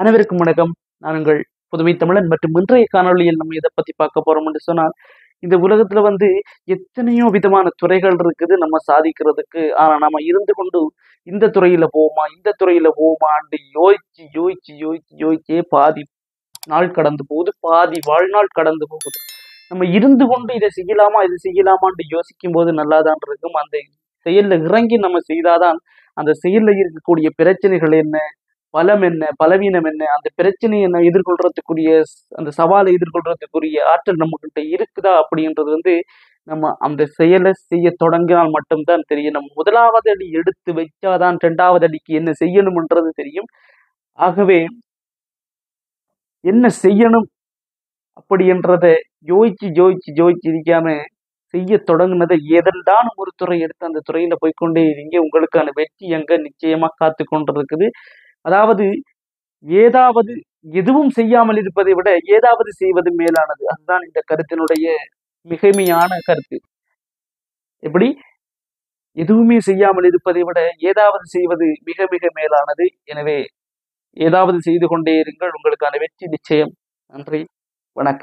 அனைவருக்கும் வணக்கம் நான் உங்கள் புதுமை தமிழன் மற்றும் இன்றைய காணொளியில் நம்ம இதை பத்தி பார்க்க போறோம் என்று சொன்னால் இந்த உலகத்துல வந்து எத்தனையோ விதமான துறைகள் இருக்குது நம்ம சாதிக்கிறதுக்கு ஆனா நம்ம இருந்து கொண்டு இந்த துறையில போமா இந்த துறையில போமான்னு யோசிச்சு யோசிச்சு யோசிச்சு யோசிச்சே பாதி நாள் கடந்து போகுது பாதி வாழ்நாள் கடந்து போகுது நம்ம இருந்து கொண்டு இதை செய்யலாமா இதை செய்யலாமான்னு யோசிக்கும் போது நல்லாதான் இருக்கும் அந்த செயல்ல இறங்கி நம்ம செய்தாதான் அந்த செயல்ல இருக்கக்கூடிய பிரச்சனைகள் என்ன பலம் என்ன பலவீனம் என்ன அந்த பிரச்சனையை என்ன எதிர்கொள்றதுக்குரிய ஸ்- அந்த சவாலை எதிர்கொள்றதுக்குரிய ஆற்றல் நம்ம கிட்ட இருக்குதா அப்படின்றது வந்து நம்ம அந்த செயலை செய்ய தொடங்கினால் மட்டும்தான் தெரியும் நம்ம முதலாவது அடி எடுத்து வச்சாதான் இரண்டாவது அடிக்கு என்ன செய்யணும்ன்றது தெரியும் ஆகவே என்ன செய்யணும் அப்படின்றத யோசிச்சு யோசிச்சு யோசிச்சு இருக்காம செய்ய தொடங்குனதை எதெல்லாம் ஒரு துறை எடுத்து அந்த துறையில போய்க்கொண்டே இருங்க உங்களுக்கான வெற்றி எங்க நிச்சயமா காத்து கொண்டிருக்குது அதாவது ஏதாவது எதுவும் செய்யாமல் இருப்பதை விட ஏதாவது செய்வது மேலானது அதுதான் இந்த கருத்தினுடைய மிகைமையான கருத்து எப்படி எதுவுமே செய்யாமல் இருப்பதை விட ஏதாவது செய்வது மிக மிக மேலானது எனவே ஏதாவது செய்து கொண்டே இருங்கள் உங்களுக்கான வெற்றி நிச்சயம் நன்றி வணக்கம்